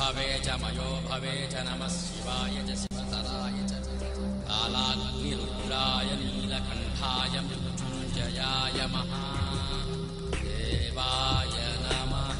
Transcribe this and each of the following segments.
भवे च मयो भवे च नमः शिवाय च शिवतराय च कालाग्निरुद्राय नीलकण्ठाय मृत्युञ्जयाय महादेवाय नमः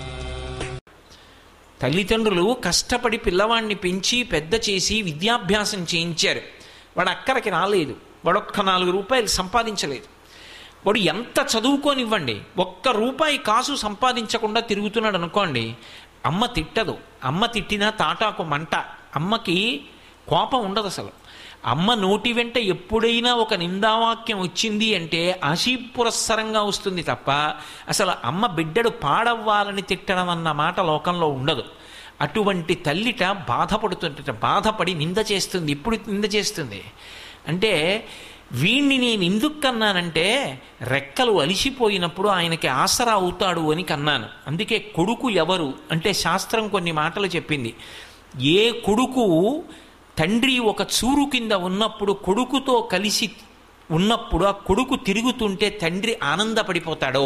తల్లిదండ్రులు కష్టపడి పిల్లవాడిని పెంచి పెద్ద చేసి విద్యాభ్యాసం చేయించారు వాడు అక్కడికి రాలేదు వాడు ఒక్క నాలుగు రూపాయలు సంపాదించలేదు వాడు ఎంత చదువుకోనివ్వండి ఒక్క రూపాయి కాసు సంపాదించకుండా తిరుగుతున్నాడు అనుకోండి అమ్మ తిట్టదు అమ్మ తిట్టినా తాటాకు మంట అమ్మకి కోపం ఉండదు అసలు అమ్మ నోటి వెంట ఎప్పుడైనా ఒక నిందావాక్యం వచ్చింది అంటే ఆశీపురస్సరంగా వస్తుంది తప్ప అసలు అమ్మ బిడ్డడు పాడవ్వాలని తిట్టడం అన్న మాట లోకంలో ఉండదు అటువంటి తల్లిట బాధపడుతుంట బాధపడి నింద చేస్తుంది ఇప్పుడు నింద చేస్తుంది అంటే వీణ్ణి నేను ఎందుకు కన్నానంటే రెక్కలు అలిసిపోయినప్పుడు ఆయనకి ఆసరా అవుతాడు అని కన్నాను అందుకే కొడుకు ఎవరు అంటే శాస్త్రం కొన్ని మాటలు చెప్పింది ఏ కొడుకు తండ్రి ఒక చూరు కింద ఉన్నప్పుడు కొడుకుతో కలిసి ఉన్నప్పుడు ఆ కొడుకు తిరుగుతుంటే తండ్రి ఆనందపడిపోతాడో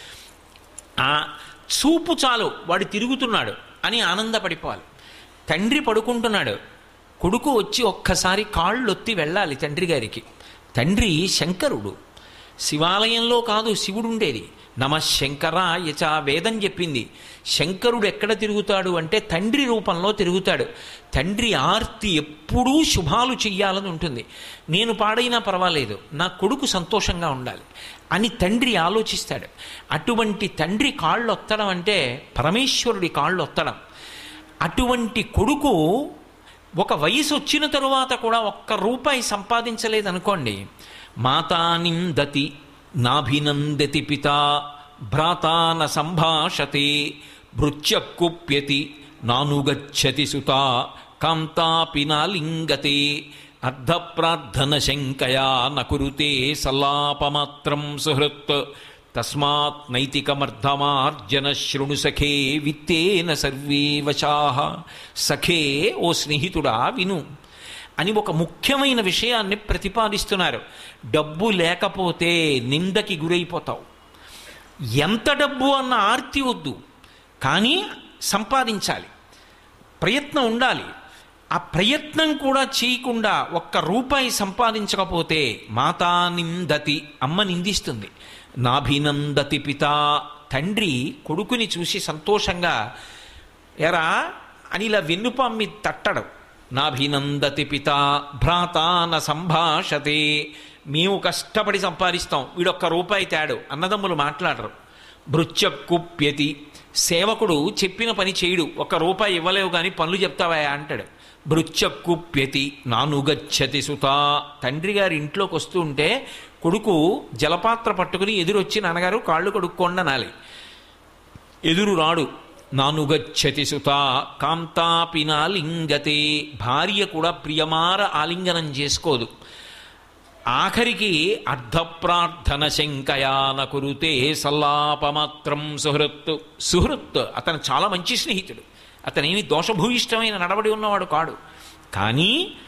ఆ చూపు చాలు వాడు తిరుగుతున్నాడు అని ఆనందపడిపోవాలి తండ్రి పడుకుంటున్నాడు కొడుకు వచ్చి ఒక్కసారి కాళ్ళొత్తి వెళ్ళాలి తండ్రి గారికి తండ్రి శంకరుడు శివాలయంలో కాదు శివుడు ఉండేది నమ శంకరాయచ వేదం చెప్పింది శంకరుడు ఎక్కడ తిరుగుతాడు అంటే తండ్రి రూపంలో తిరుగుతాడు తండ్రి ఆర్తి ఎప్పుడూ శుభాలు చెయ్యాలని ఉంటుంది నేను పాడైనా పర్వాలేదు నా కొడుకు సంతోషంగా ఉండాలి అని తండ్రి ఆలోచిస్తాడు అటువంటి తండ్రి కాళ్ళు ఒత్తడం అంటే పరమేశ్వరుడి కాళ్ళు ఒత్తడం అటువంటి కొడుకు ఒక వయసు వచ్చిన తరువాత కూడా ఒక్క రూపాయి సంపాదించలేదనుకోండి మాతా నిందతి నాభినందతి పిత భ్రాతాన సంభాషతే భృత్యకుప్యతి నానుగచ్చతి సుత కాంతాపి నాలింగతే అర్ధప్రార్థన శంకయా నకురుతే సల్లాపమాత్రం సుహృత్ తస్మాత్ నైతికమర్ధమార్జన శృణు సఖే విత్తేన సర్వే వశాః సఖే ఓ స్నేహితుడా విను అని ఒక ముఖ్యమైన విషయాన్ని ప్రతిపాదిస్తున్నారు డబ్బు లేకపోతే నిందకి గురైపోతావు ఎంత డబ్బు అన్న ఆర్తి వద్దు కానీ సంపాదించాలి ప్రయత్నం ఉండాలి ఆ ప్రయత్నం కూడా చేయకుండా ఒక్క రూపాయి సంపాదించకపోతే మాతా నిందతి అమ్మ నిందిస్తుంది నాభినందతి పిత తండ్రి కొడుకుని చూసి సంతోషంగా ఎరా అని ఇలా వెన్నుపామ్మి తట్టడం నాభినందతి పిత భ్రాతాన సంభాషతే మేము కష్టపడి సంపాదిస్తాం వీడొక్క రూపాయి తేడు అన్నదమ్ములు మాట్లాడరు భృత్యకుప్యతి సేవకుడు చెప్పిన పని చేయడు ఒక్క రూపాయి ఇవ్వలేవు కానీ పనులు చెప్తావా అంటాడు భృత్యకుప్యతి నానుగచ్చతి సుత తండ్రి గారి ఇంట్లోకి వస్తూ ఉంటే కొడుకు జలపాత్ర పట్టుకుని ఎదురొచ్చి నాన్నగారు కాళ్ళు కడుక్కోండి అనాలి ఎదురు రాడు నానుగచ్చతి సుత కాంతాపినాలింగతే భార్య కూడా ప్రియమార ఆలింగనం చేసుకోదు ఆఖరికి అర్ధప్రార్థన శంకయాన కురుతే సల్లాపమాత్రం సుహృత్ సుహృత్ అతను చాలా మంచి స్నేహితుడు అతనేమి దోషభూయిష్టమైన నడవడి ఉన్నవాడు కాడు కానీ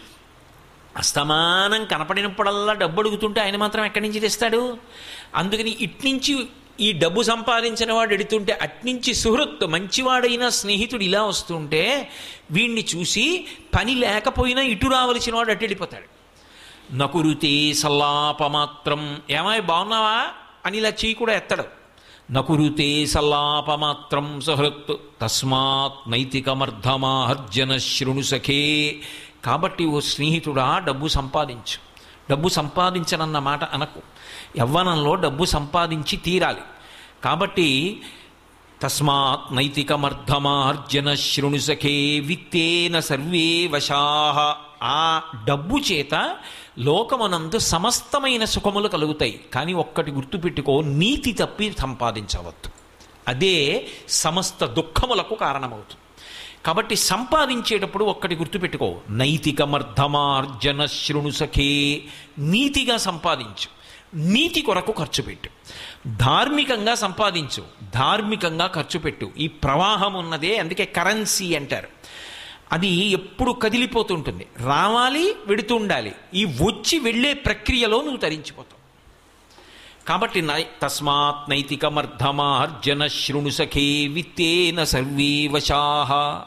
అస్తమానం కనపడినప్పుడల్లా డబ్బు అడుగుతుంటే ఆయన మాత్రం ఎక్కడి నుంచి తెస్తాడు అందుకని ఇట్నుంచి ఈ డబ్బు సంపాదించిన వాడు ఎడుతుంటే అట్నుంచి సుహృత్ మంచివాడైన స్నేహితుడు ఇలా వస్తుంటే వీణ్ణి చూసి పని లేకపోయినా ఇటు రావలసిన వాడు అటు వెళ్ళిపోతాడు నకురుతే సల్లాపమాత్రం ఏమాయ్ బాగున్నావా అని ఇలా చెయ్యి కూడా ఎత్తడు నకురుతే సల్లాపమాత్రం సుహృత్ తస్మాత్ నైతికమర్ధమార్జన శృణు సఖే కాబట్టి ఓ స్నేహితుడా డబ్బు సంపాదించు డబ్బు సంపాదించనన్న మాట అనకు యవ్వనంలో డబ్బు సంపాదించి తీరాలి కాబట్టి తస్మాత్ నైతికమర్ధమార్జన శృణు సఖే విత్తేన సర్వే వశాహ ఆ డబ్బు చేత లోకమునందు సమస్తమైన సుఖములు కలుగుతాయి కానీ ఒక్కటి గుర్తుపెట్టుకో నీతి తప్పి సంపాదించవద్దు అదే సమస్త దుఃఖములకు కారణమవుతుంది కాబట్టి సంపాదించేటప్పుడు ఒక్కటి గుర్తుపెట్టుకో నైతికమర్ధమార్జన శృణు సఖే నీతిగా సంపాదించు నీతి కొరకు ఖర్చు పెట్టు ధార్మికంగా సంపాదించు ధార్మికంగా ఖర్చు పెట్టు ఈ ప్రవాహం ఉన్నదే అందుకే కరెన్సీ అంటారు అది ఎప్పుడు కదిలిపోతుంటుంది రావాలి వెడుతూ ఉండాలి ఈ వచ్చి వెళ్ళే ప్రక్రియలో నువ్వు తరించిపోతావు కాబట్టి నై తస్మాత్ నైతికమర్ధమార్జన శృణు సఖే విత్తేన సర్వే వశాహ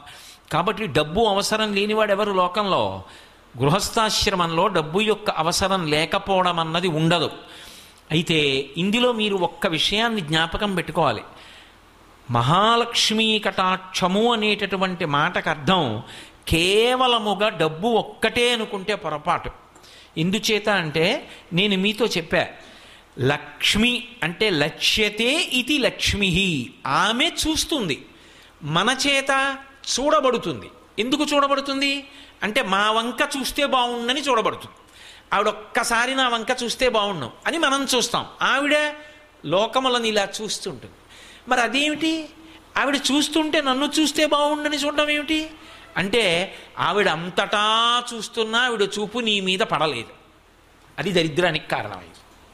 కాబట్టి డబ్బు అవసరం లేనివాడు ఎవరు లోకంలో గృహస్థాశ్రమంలో డబ్బు యొక్క అవసరం లేకపోవడం అన్నది ఉండదు అయితే ఇందులో మీరు ఒక్క విషయాన్ని జ్ఞాపకం పెట్టుకోవాలి మహాలక్ష్మీ కటాక్షము అనేటటువంటి మాటకు అర్థం కేవలముగా డబ్బు ఒక్కటే అనుకుంటే పొరపాటు ఎందుచేత అంటే నేను మీతో చెప్పా లక్ష్మి అంటే లక్ష్యతే ఇది లక్ష్మి ఆమె చూస్తుంది మన చేత చూడబడుతుంది ఎందుకు చూడబడుతుంది అంటే మా వంక చూస్తే బాగుండని చూడబడుతుంది ఆవిడ ఒక్కసారి నా వంక చూస్తే బాగుండు అని మనం చూస్తాం ఆవిడ లోకములను ఇలా చూస్తుంటుంది మరి అదేమిటి ఆవిడ చూస్తుంటే నన్ను చూస్తే బాగుండని చూడడం ఏమిటి అంటే ఆవిడ అంతటా చూస్తున్నా ఆవిడ చూపు నీ మీద పడలేదు అది దరిద్రానికి కారణమైంది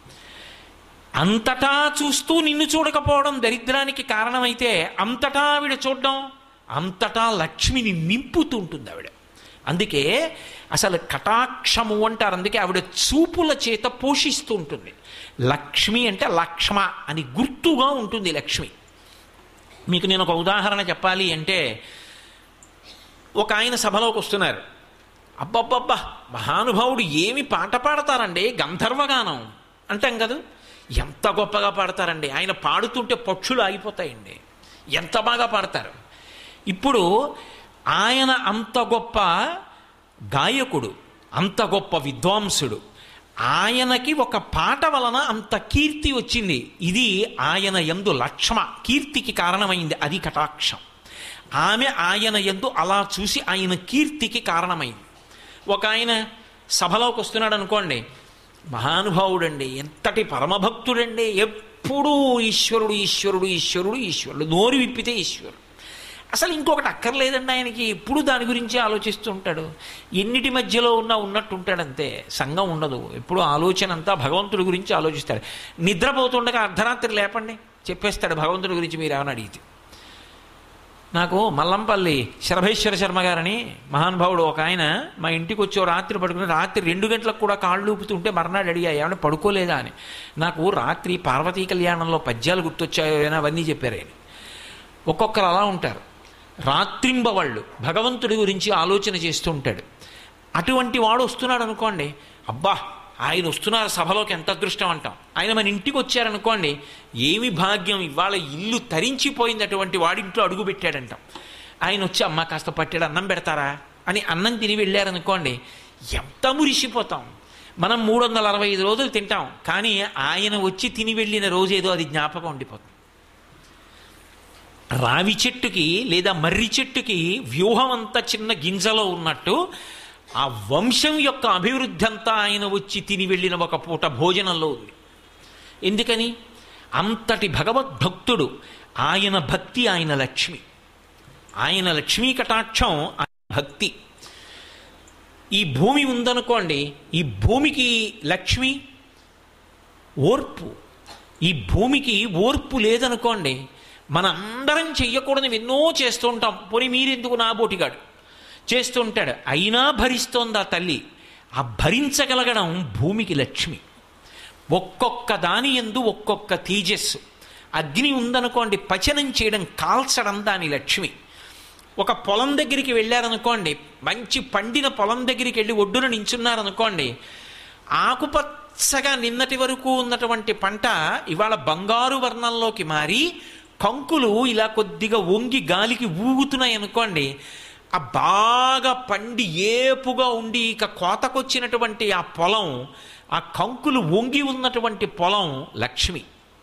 అంతటా చూస్తూ నిన్ను చూడకపోవడం దరిద్రానికి కారణమైతే అంతటా ఆవిడ చూడడం అంతటా లక్ష్మిని నింపుతూ ఉంటుంది ఆవిడ అందుకే అసలు కటాక్షము అంటారు అందుకే ఆవిడ చూపుల చేత పోషిస్తూ ఉంటుంది లక్ష్మి అంటే లక్ష్మ అని గుర్తుగా ఉంటుంది లక్ష్మి మీకు నేను ఒక ఉదాహరణ చెప్పాలి అంటే ఒక ఆయన సభలోకి వస్తున్నారు అబ్బబ్బబ్బా మహానుభావుడు ఏమి పాట పాడతారండి గంధర్వగానం అంటాం కదా ఎంత గొప్పగా పాడతారండి ఆయన పాడుతుంటే పక్షులు ఆగిపోతాయండి ఎంత బాగా పాడతారు ఇప్పుడు ఆయన అంత గొప్ప గాయకుడు అంత గొప్ప విద్వాంసుడు ఆయనకి ఒక పాట వలన అంత కీర్తి వచ్చింది ఇది ఆయన ఎందు లక్ష్మ కీర్తికి కారణమైంది అది కటాక్షం ఆమె ఆయన ఎందు అలా చూసి ఆయన కీర్తికి కారణమైంది ఒక ఆయన సభలోకి వస్తున్నాడు అనుకోండి మహానుభావుడండి ఎంతటి పరమభక్తుడండి ఎప్పుడూ ఈశ్వరుడు ఈశ్వరుడు ఈశ్వరుడు ఈశ్వరుడు నోరు విప్పితే ఈశ్వరుడు అసలు ఇంకొకటి అక్కర్లేదండి ఆయనకి ఎప్పుడు దాని గురించి ఆలోచిస్తూ ఉంటాడు ఎన్నిటి మధ్యలో ఉన్నా ఉన్నట్టు ఉంటాడంతే సంఘం ఉండదు ఎప్పుడు ఆలోచన అంతా భగవంతుడి గురించి ఆలోచిస్తాడు నిద్రపోతుండగా అర్ధరాత్రి లేపండి చెప్పేస్తాడు భగవంతుడి గురించి మీరు ఏమైనా అడిగితే నాకు మల్లంపల్లి శరభేశ్వర శర్మ గారని మహానుభావుడు ఒక ఆయన మా ఇంటికి వచ్చి ఓ రాత్రి పడుకుని రాత్రి రెండు గంటలకు కూడా కాళ్ళు ఊపుతుంటే మర్నాడు అడిగా ఏమైనా పడుకోలేదా అని నాకు రాత్రి పార్వతీ కళ్యాణంలో పద్యాలు గుర్తొచ్చాయో ఏమైనా అవన్నీ చెప్పారు ఆయన ఒక్కొక్కరు అలా ఉంటారు రాత్రింబవళ్ళు భగవంతుడి గురించి ఆలోచన చేస్తూ ఉంటాడు అటువంటి వాడు వస్తున్నాడు అనుకోండి అబ్బా ఆయన వస్తున్నారు సభలోకి ఎంత అదృష్టం అంటాం ఆయన మన ఇంటికి వచ్చారనుకోండి ఏమి భాగ్యం ఇవాళ ఇల్లు తరించిపోయింది అటువంటి వాడింట్లో అడుగు పెట్టాడంటాం ఆయన వచ్చి అమ్మ కాస్త పట్టాడు అన్నం పెడతారా అని అన్నం తిని వెళ్ళారనుకోండి ఎంత మురిసిపోతాం మనం మూడు వందల అరవై ఐదు రోజులు తింటాం కానీ ఆయన వచ్చి తిని వెళ్ళిన రోజేదో అది జ్ఞాపకం ఉండిపోతుంది రావి చెట్టుకి లేదా మర్రి చెట్టుకి వ్యూహం అంతా చిన్న గింజలో ఉన్నట్టు ఆ వంశం యొక్క అభివృద్ధి అంతా ఆయన వచ్చి తిని వెళ్ళిన ఒక పూట భోజనంలో ఉంది ఎందుకని అంతటి భగవద్భక్తుడు ఆయన భక్తి ఆయన లక్ష్మి ఆయన లక్ష్మీ కటాక్షం ఆయన భక్తి ఈ భూమి ఉందనుకోండి ఈ భూమికి లక్ష్మి ఓర్పు ఈ భూమికి ఓర్పు లేదనుకోండి మనందరం చెయ్యకూడని ఎన్నో చేస్తూ ఉంటాం పోనీ మీరెందుకు నా బోటిగాడు చేస్తూ ఉంటాడు అయినా భరిస్తోంది ఆ తల్లి ఆ భరించగలగడం భూమికి లక్ష్మి ఒక్కొక్క దాని ఎందు ఒక్కొక్క తేజస్సు అగ్ని ఉందనుకోండి పచనం చేయడం కాల్చడం దాని లక్ష్మి ఒక పొలం దగ్గరికి వెళ్ళారనుకోండి మంచి పండిన పొలం దగ్గరికి వెళ్ళి ఒడ్డున నించున్నారనుకోండి ఆకుపచ్చగా నిన్నటి వరకు ఉన్నటువంటి పంట ఇవాళ బంగారు వర్ణంలోకి మారి కంకులు ఇలా కొద్దిగా వంగి గాలికి ఊగుతున్నాయి అనుకోండి ఆ బాగా పండి ఏపుగా ఉండి ఇక కోతకొచ్చినటువంటి ఆ పొలం ఆ కంకులు వంగి ఉన్నటువంటి పొలం లక్ష్మి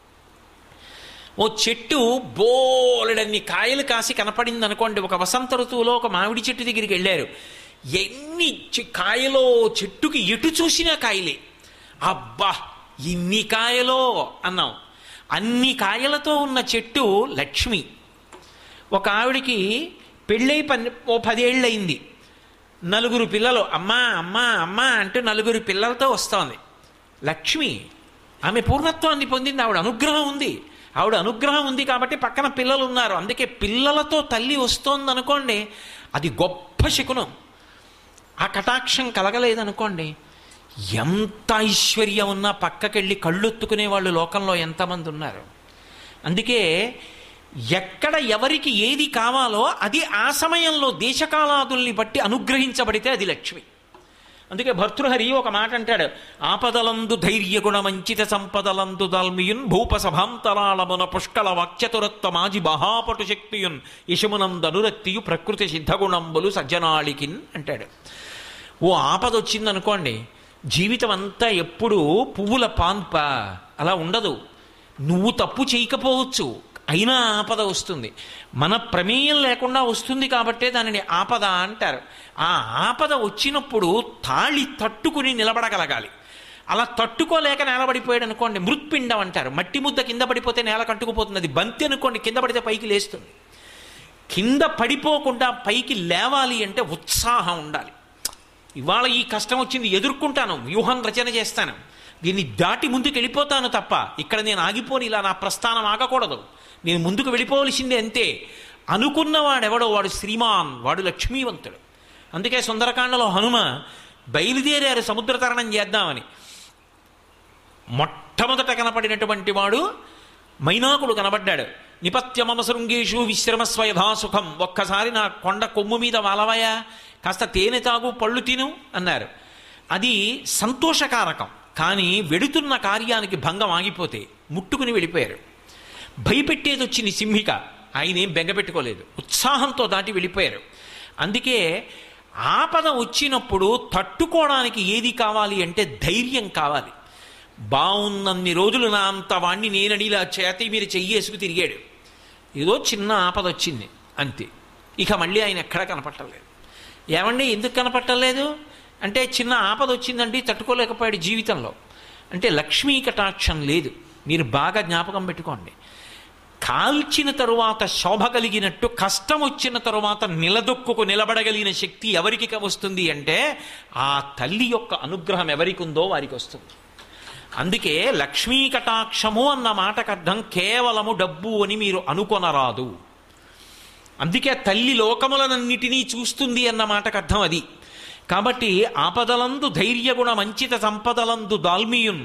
ఓ చెట్టు బోలెడన్ని కాయలు కాసి కనపడింది అనుకోండి ఒక వసంత ఋతువులో ఒక మామిడి చెట్టు దగ్గరికి వెళ్ళారు ఎన్ని చె- కాయలో చెట్టుకి ఎటు చూసినా కాయలే అబ్బా ఇన్ని కాయలో అన్నాం అన్ని కాయలతో ఉన్న చెట్టు లక్ష్మి ఒక ఆవిడికి పెళ్ళై పన్ ఓ పదేళ్ళయింది నలుగురు పిల్లలు అమ్మా అమ్మా అమ్మా అంటూ నలుగురు పిల్లలతో వస్తోంది లక్ష్మి ఆమె పూర్ణత్వాన్ని పొందింది ఆవిడ అనుగ్రహం ఉంది ఆవిడ అనుగ్రహం ఉంది కాబట్టి పక్కన పిల్లలు ఉన్నారు అందుకే పిల్లలతో తల్లి వస్తోంది అనుకోండి అది గొప్ప శకునం ఆ కటాక్షం కలగలేదనుకోండి ఎంత ఐశ్వర్యం ఉన్నా పక్కకెళ్ళి కళ్ళొత్తుకునే వాళ్ళు లోకంలో ఎంతమంది ఉన్నారు అందుకే ఎక్కడ ఎవరికి ఏది కావాలో అది ఆ సమయంలో దేశకాలాదుల్ని బట్టి అనుగ్రహించబడితే అది లక్ష్మి అందుకే భర్తృహరి ఒక మాట అంటాడు ఆపదలందు ధైర్యగుణ మంచిత సంపదలందు దాల్మియున్ భూపసభాంతరాళమున పుష్కల వాక్యతురత్వ మాజి మహాపటు శక్తియున్ యశమునందనురక్తియు ప్రకృతి సిద్ధగుణంబులు సజ్జనాళికిన్ అంటాడు ఓ ఆపద వచ్చిందనుకోండి జీవితం అంతా ఎప్పుడూ పువ్వుల పాన్ప అలా ఉండదు నువ్వు తప్పు చేయకపోవచ్చు అయినా ఆపద వస్తుంది మన ప్రమేయం లేకుండా వస్తుంది కాబట్టే దానిని ఆపద అంటారు ఆ ఆపద వచ్చినప్పుడు తాళి తట్టుకుని నిలబడగలగాలి అలా తట్టుకోలేక నేలబడిపోయాడు అనుకోండి మృత్పిండం అంటారు మట్టి ముద్ద కింద పడిపోతే నేల కట్టుకుపోతుంది అది బంతి అనుకోండి కింద పడితే పైకి లేస్తుంది కింద పడిపోకుండా పైకి లేవాలి అంటే ఉత్సాహం ఉండాలి ఇవాళ ఈ కష్టం వచ్చింది ఎదుర్కొంటాను వ్యూహం రచన చేస్తాను దీన్ని దాటి ముందుకు వెళ్ళిపోతాను తప్ప ఇక్కడ నేను ఆగిపోని ఇలా నా ప్రస్థానం ఆగకూడదు నేను ముందుకు వెళ్ళిపోవలసిందే అంతే అనుకున్నవాడెవడో వాడు శ్రీమాన్ వాడు లక్ష్మీవంతుడు అందుకే సుందరకాండలో హనుమ బయలుదేరారు సముద్ర తరణం చేద్దామని మొట్టమొదట కనపడినటువంటి వాడు మైనాకుడు కనబడ్డాడు నిపత్యమమ శృంగేషు విశ్రమస్వ యథాసుఖం ఒక్కసారి నా కొండ కొమ్ము మీద వాలవయా కాస్త తేనె తాగు పళ్ళు తిను అన్నారు అది సంతోషకారకం కానీ వెడుతున్న కార్యానికి భంగం ఆగిపోతే ముట్టుకుని వెళ్ళిపోయారు భయపెట్టేది వచ్చింది సింహిక ఆయన ఏం బెంగపెట్టుకోలేదు ఉత్సాహంతో దాటి వెళ్ళిపోయారు అందుకే ఆపద వచ్చినప్పుడు తట్టుకోవడానికి ఏది కావాలి అంటే ధైర్యం కావాలి బాగున్నన్ని రోజులు నా అంత వాణ్ణి నేనడిలా చేతి మీరు చెయ్యేసుకు తిరిగాడు ఏదో చిన్న ఆపద వచ్చింది అంతే ఇక మళ్ళీ ఆయన ఎక్కడా కనపట్టలేదు ఏమండి ఎందుకు కనపట్టలేదు అంటే చిన్న ఆపద వచ్చిందండి తట్టుకోలేకపోయాడు జీవితంలో అంటే లక్ష్మీ కటాక్షం లేదు మీరు బాగా జ్ఞాపకం పెట్టుకోండి కాల్చిన తరువాత శోభ కలిగినట్టు కష్టం వచ్చిన తరువాత నిలదొక్కుకు నిలబడగలిగిన శక్తి ఎవరికి వస్తుంది అంటే ఆ తల్లి యొక్క అనుగ్రహం ఎవరికి ఉందో వారికి వస్తుంది అందుకే లక్ష్మీ కటాక్షము అన్న మాటకు అర్థం కేవలము డబ్బు అని మీరు అనుకొనరాదు అందుకే తల్లి లోకములనన్నిటినీ చూస్తుంది అన్న మాటకు అర్థం అది కాబట్టి ఆపదలందు ధైర్యగుణ మంచిత సంపదలందు దాల్మియున్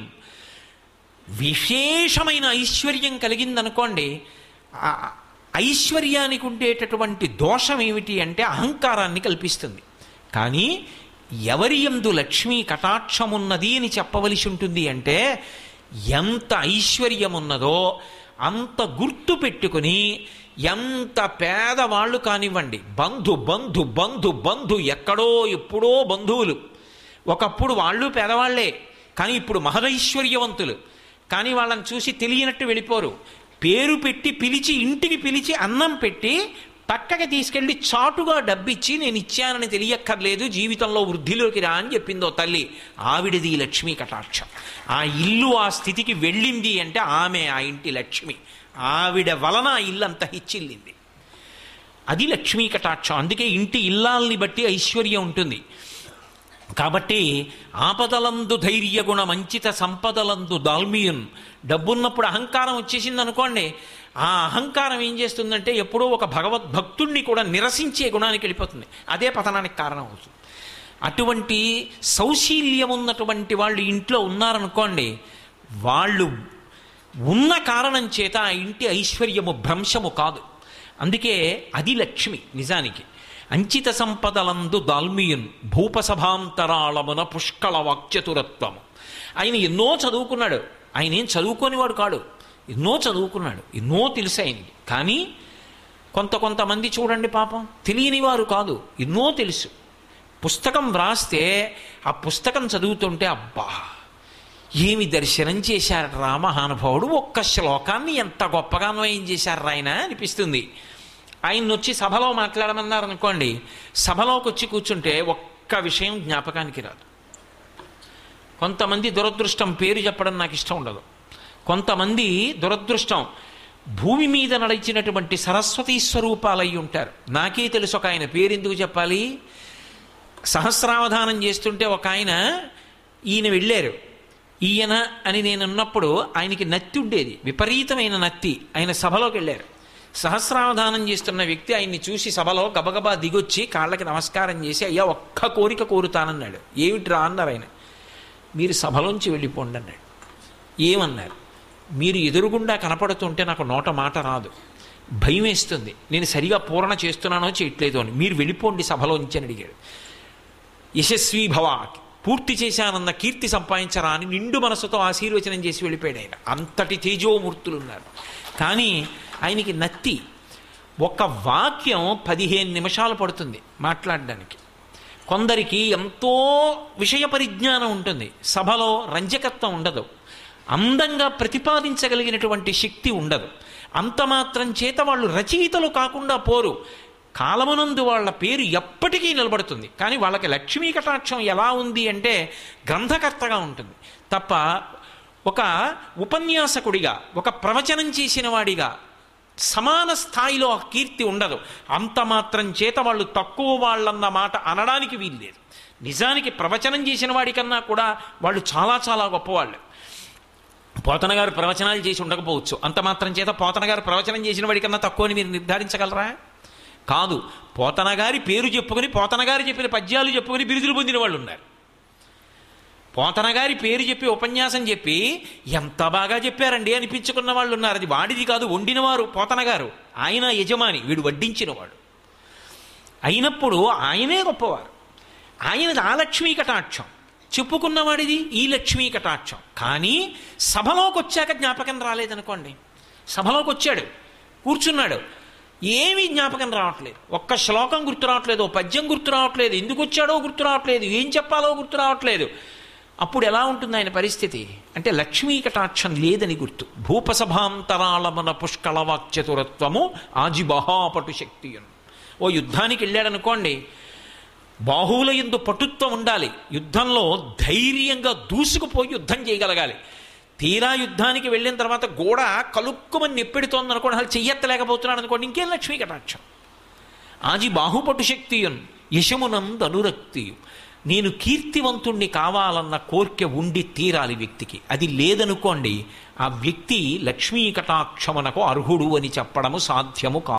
విశేషమైన ఐశ్వర్యం కలిగిందనుకోండి ఆ ఐశ్వర్యానికి ఉండేటటువంటి దోషం ఏమిటి అంటే అహంకారాన్ని కల్పిస్తుంది కానీ ఎవరి ఎందు లక్ష్మీ కటాక్షమున్నది అని చెప్పవలసి ఉంటుంది అంటే ఎంత ఐశ్వర్యం ఉన్నదో అంత గుర్తు పెట్టుకుని ఎంత పేదవాళ్ళు కానివ్వండి బంధు బంధు బంధు బంధు ఎక్కడో ఎప్పుడో బంధువులు ఒకప్పుడు వాళ్ళు పేదవాళ్లే కానీ ఇప్పుడు మహదైశ్వర్యవంతులు కానీ వాళ్ళని చూసి తెలియనట్టు వెళ్ళిపోరు పేరు పెట్టి పిలిచి ఇంటికి పిలిచి అన్నం పెట్టి పక్కకి తీసుకెళ్లి చాటుగా డబ్బిచ్చి నేను ఇచ్చానని తెలియక్కర్లేదు జీవితంలో వృద్ధిలోకి రా అని చెప్పిందో తల్లి ఆవిడది ఈ లక్ష్మీ కటాక్షం ఆ ఇల్లు ఆ స్థితికి వెళ్ళింది అంటే ఆమె ఆ ఇంటి లక్ష్మి ఆవిడ వలన ఆ ఇల్లు అంత హిచ్చిల్లింది అది లక్ష్మీ కటాక్షం అందుకే ఇంటి ఇల్లాల్ని బట్టి ఐశ్వర్యం ఉంటుంది కాబట్టి ఆపదలందు ధైర్యగుణ మంచిత సంపదలందు దాల్మియున్ డబ్బున్నప్పుడు అహంకారం వచ్చేసింది అనుకోండి ఆ అహంకారం ఏం చేస్తుందంటే ఎప్పుడో ఒక భగవద్భక్తుణ్ణి కూడా నిరసించే గుణానికి వెళ్ళిపోతుంది అదే పతనానికి కారణం అవుతుంది అటువంటి సౌశీల్యం ఉన్నటువంటి వాళ్ళు ఇంట్లో ఉన్నారనుకోండి వాళ్ళు ఉన్న కారణం చేత ఆ ఇంటి ఐశ్వర్యము భ్రంశము కాదు అందుకే అది లక్ష్మి నిజానికి అంచిత సంపదలందు దాల్మియున్ భూపసభాంతరాళమున పుష్కళ వాక్చతురత్వము ఆయన ఎన్నో చదువుకున్నాడు ఆయన ఏం చదువుకోనివాడు కాడు ఎన్నో చదువుకున్నాడు ఎన్నో తెలుసు ఆయనకి కానీ కొంత కొంతమంది చూడండి పాపం తెలియని వారు కాదు ఎన్నో తెలుసు పుస్తకం వ్రాస్తే ఆ పుస్తకం చదువుతుంటే అబ్బా ఏమి దర్శనం చేశారు రా మహానుభావుడు ఒక్క శ్లోకాన్ని ఎంత గొప్పగా అన్వయం చేశారు ఆయన అనిపిస్తుంది ఆయన వచ్చి సభలో మాట్లాడమన్నారు అనుకోండి సభలోకి వచ్చి కూర్చుంటే ఒక్క విషయం జ్ఞాపకానికి రాదు కొంతమంది దురదృష్టం పేరు చెప్పడం నాకు ఇష్టం ఉండదు కొంతమంది దురదృష్టం భూమి మీద నడిచినటువంటి సరస్వతీ స్వరూపాలై ఉంటారు నాకే తెలుసు ఒక ఆయన పేరు ఎందుకు చెప్పాలి సహస్రావధానం చేస్తుంటే ఒక ఆయన ఈయన వెళ్ళారు ఈయన అని నేను ఉన్నప్పుడు ఆయనకి నత్తి ఉండేది విపరీతమైన నత్తి ఆయన సభలోకి వెళ్ళారు సహస్రావధానం చేస్తున్న వ్యక్తి ఆయన్ని చూసి సభలో గబగబా దిగొచ్చి కాళ్ళకి నమస్కారం చేసి అయ్యా ఒక్క కోరిక కోరుతానన్నాడు ఏమిట్రా అన్నారు ఆయన మీరు సభలోంచి వెళ్ళిపోండి అన్నాడు ఏమన్నారు మీరు ఎదురుగుండా కనపడుతుంటే నాకు నోట మాట రాదు భయం వేస్తుంది నేను సరిగా పూరణ చేస్తున్నానో చేయట్లేదో అని మీరు వెళ్ళిపోండి సభలోంచి అని అడిగాడు యశస్వీ భవ పూర్తి చేశానన్న కీర్తి సంపాదించరా అని నిండు మనసుతో ఆశీర్వచనం చేసి వెళ్ళిపోయాడు ఆయన అంతటి తేజోమూర్తులు ఉన్నారు కానీ ఆయనకి నత్తి ఒక వాక్యం పదిహేను నిమిషాలు పడుతుంది మాట్లాడడానికి కొందరికి ఎంతో విషయ పరిజ్ఞానం ఉంటుంది సభలో రంజకత్వం ఉండదు అందంగా ప్రతిపాదించగలిగినటువంటి శక్తి ఉండదు అంత మాత్రం చేత వాళ్ళు రచయితలు కాకుండా పోరు కాలమునందు వాళ్ళ పేరు ఎప్పటికీ నిలబడుతుంది కానీ వాళ్ళకి లక్ష్మీ కటాక్షం ఎలా ఉంది అంటే గ్రంథకర్తగా ఉంటుంది తప్ప ఒక ఉపన్యాసకుడిగా ఒక ప్రవచనం చేసిన వాడిగా సమాన స్థాయిలో ఆ కీర్తి ఉండదు అంత మాత్రం చేత వాళ్ళు తక్కువ వాళ్ళన్న మాట అనడానికి వీల్లేదు నిజానికి ప్రవచనం చేసిన వాడికన్నా కూడా వాళ్ళు చాలా చాలా గొప్పవాళ్ళు పోతన గారు ప్రవచనాలు చేసి ఉండకపోవచ్చు అంత మాత్రం చేత పోతన గారు ప్రవచనం చేసిన వాడికన్నా తక్కువ అని మీరు నిర్ధారించగలరా కాదు పోతన గారి పేరు చెప్పుకొని పోతన గారు చెప్పిన పద్యాలు చెప్పుకొని బిరుదులు పొందిన వాళ్ళు ఉన్నారు పోతన గారి పేరు చెప్పి ఉపన్యాసం చెప్పి ఎంత బాగా చెప్పారండి అనిపించుకున్న వాళ్ళు ఉన్నారు అది వాడిది కాదు వండినవారు పోతన గారు ఆయన యజమాని వీడు వడ్డించినవాడు అయినప్పుడు ఆయనే గొప్పవారు ఆయనది ఆ లక్ష్మీ కటాక్షం చెప్పుకున్నవాడిది ఈ లక్ష్మీ కటాక్షం కానీ సభలోకి వచ్చాక జ్ఞాపకం రాలేదనుకోండి సభలోకి వచ్చాడు కూర్చున్నాడు ఏమీ జ్ఞాపకం రావట్లేదు ఒక్క శ్లోకం గుర్తు రావట్లేదు ఓ పద్యం గుర్తు రావట్లేదు ఎందుకు వచ్చాడో గుర్తు రావట్లేదు ఏం చెప్పాలో గుర్తు రావట్లేదు అప్పుడు ఎలా ఉంటుంది ఆయన పరిస్థితి అంటే లక్ష్మీ కటాక్షం లేదని గుర్తు భూపసభాంతరాళమన పుష్కళ వాక్చతురత్వము ఆజిబహాపటు శక్తి ఓ యుద్ధానికి వెళ్ళాడనుకోండి బాహువుల ఎందు పటుత్వం ఉండాలి యుద్ధంలో ధైర్యంగా దూసుకుపోయి యుద్ధం చేయగలగాలి తీరా యుద్ధానికి వెళ్ళిన తర్వాత గోడ కలుక్కుమని నెప్పెడుతోంది అనుకోండి అసలు చెయ్యెత్తలేకపోతున్నాడు అనుకోండి ఇంకేం లక్ష్మీ కటాక్షం ఆజి బాహుపటు శక్తియున్ యశమునంద అనురక్తియు నేను కీర్తివంతుణ్ణి కావాలన్న కోరిక ఉండి తీరాలి వ్యక్తికి అది లేదనుకోండి ఆ వ్యక్తి లక్ష్మీ కటాక్షమునకు అర్హుడు అని చెప్పడము సాధ్యము కాదు